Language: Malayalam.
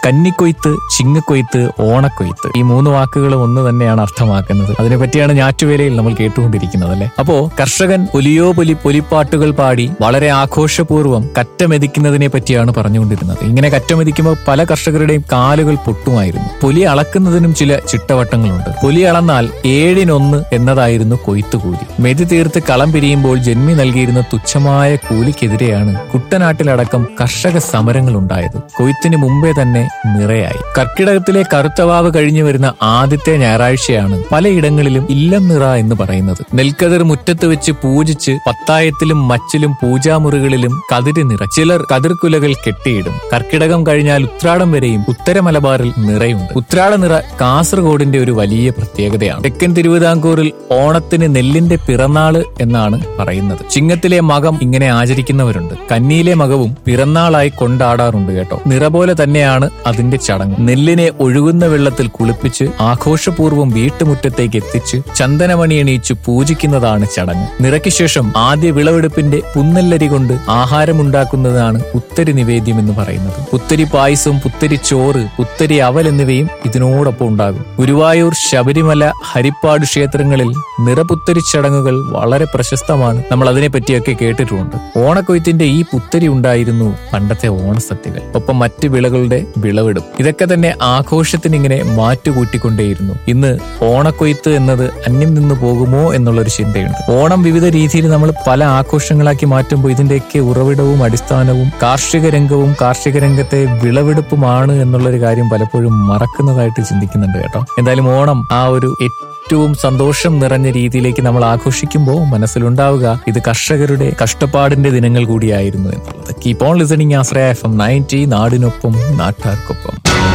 കന്നിക്കൊയ്ത്ത് ചിങ്ങക്കൊയ്ത്ത് ഓണക്കൊയ്ത്ത് ഈ മൂന്ന് വാക്കുകളും ഒന്ന് തന്നെയാണ് അർത്ഥമാക്കുന്നത് അതിനെപ്പറ്റിയാണ് ഞാറ്റുവേലയിൽ നമ്മൾ കേട്ടുകൊണ്ടിരിക്കുന്നത് അല്ലെ അപ്പോ കർഷകൻ പുലിയോ പുലി പൊലിപ്പാട്ടുകൾ പാടി വളരെ ആഘോഷപൂർവ്വം കറ്റമെതിക്കുന്നതിനെ പറ്റിയാണ് പറഞ്ഞുകൊണ്ടിരുന്നത് ഇങ്ങനെ കറ്റമെതിക്കുമ്പോൾ പല കർഷകരുടെയും കാലുകൾ പൊട്ടുമായിരുന്നു പുലി അളക്കുന്നതിനും ചില ചിട്ടവട്ടങ്ങളുണ്ട് പുലി അളന്നാൽ ഏഴിനൊന്ന് എന്നതായിരുന്നു കൊയ്ത്തുകൂലി മെതി തീർത്ത് കളം പിരിയുമ്പോൾ ജന്മി നൽകിയിരുന്ന തുച്ഛമായ കൂലിക്കെതിരെയാണ് കുട്ടനാട്ടിലടക്കം കർഷക സമരങ്ങൾ ഉണ്ടായത് കൊയ്ത്തിന് മുമ്പേ തന്നെ നിറയായി കർക്കിടകത്തിലെ കറുത്തവാവ് കഴിഞ്ഞു വരുന്ന ആദ്യത്തെ ഞായറാഴ്ചയാണ് പലയിടങ്ങളിലും ഇല്ലം നിറ എന്ന് പറയുന്നത് നെൽക്കതിർ മുറ്റത്ത് വെച്ച് പൂജിച്ച് പത്തായത്തിലും മച്ചിലും പൂജാമുറികളിലും കതിര് നിറ ചിലർ കതിർക്കുലകൾ കെട്ടിയിടും കർക്കിടകം കഴിഞ്ഞാൽ ഉത്രാടം വരെയും ഉത്തര മലബാറിൽ നിറയുണ്ട് ഉത്രാട നിറ കാസർഗോഡിന്റെ ഒരു വലിയ പ്രത്യേകതയാണ് തെക്കൻ തിരുവിതാംകൂറിൽ ഓണത്തിന് നെല്ലിന്റെ പിറന്നാള് എന്നാണ് പറയുന്നത് ചിങ്ങത്തിലെ മകം ഇങ്ങനെ ആചരിക്കുന്നവരുണ്ട് കന്നിയിലെ മകവും പിറന്നാളായി കൊണ്ടാടാറുണ്ട് കേട്ടോ നിറ പോലെ തന്നെയാണ് അതിന്റെ ചടങ്ങ് നെല്ലിനെ ഒഴുകുന്ന വെള്ളത്തിൽ കുളിപ്പിച്ച് ആഘോഷപൂർവ്വം വീട്ടുമുറ്റത്തേക്ക് എത്തിച്ച് ചന്ദനമണി എണീച്ചു പൂജിക്കുന്നതാണ് ചടങ്ങ് നിറയ്ക്ക് ശേഷം ആദ്യ വിളവെടുപ്പിന്റെ പുന്നല്ലരി കൊണ്ട് ആഹാരമുണ്ടാക്കുന്നതാണ് ഉത്തരി നിവേദ്യം എന്ന് പറയുന്നത് പുത്തരി പായസം പുത്തരി ചോറ് പുത്തരി അവൽ എന്നിവയും ഇതിനോടൊപ്പം ഉണ്ടാകും ഗുരുവായൂർ ശബരിമല ഹരിപ്പാട് ക്ഷേത്രങ്ങളിൽ നിറപുത്തരി ചടങ്ങുകൾ വളരെ പ്രശസ്തമാണ് നമ്മൾ അതിനെ പറ്റിയൊക്കെ കേട്ടിട്ടുമുണ്ട് ഓണക്കൊയ്ത്തിന്റെ ഈ പുത്തരി ഉണ്ടായിരുന്നു പണ്ടത്തെ ഓണസദ്യകൾ ഒപ്പം മറ്റ് വിളകളുടെ വിളവെടുപ്പ് ഇതൊക്കെ തന്നെ ആഘോഷത്തിന് ഇങ്ങനെ മാറ്റുകൂട്ടിക്കൊണ്ടേയിരുന്നു ഇന്ന് ഓണക്കൊയ്ത്ത് എന്നത് അന്യം നിന്ന് പോകുമോ എന്നുള്ളൊരു ചിന്തയുണ്ട് ഓണം വിവിധ രീതിയിൽ നമ്മൾ പല ആഘോഷങ്ങളാക്കി മാറ്റുമ്പോൾ ഇതിന്റെയൊക്കെ ഉറവിടവും അടിസ്ഥാനവും കാർഷിക രംഗവും കാർഷിക രംഗത്തെ വിളവെടുപ്പുമാണ് എന്നുള്ളൊരു കാര്യം പലപ്പോഴും മറക്കുന്നതായിട്ട് ചിന്തിക്കുന്നുണ്ട് കേട്ടോ എന്തായാലും ഓണം ആ ഒരു ഏറ്റവും സന്തോഷം നിറഞ്ഞ രീതിയിലേക്ക് നമ്മൾ ആഘോഷിക്കുമ്പോൾ മനസ്സിലുണ്ടാവുക ഇത് കർഷകരുടെ കഷ്ടപ്പാടിന്റെ ദിനങ്ങൾ കൂടിയായിരുന്നു എന്നുള്ളത് keep on listening Ashraya F M ninety നാടിനൊപ്പം നാട്ടാർക്കൊപ്പം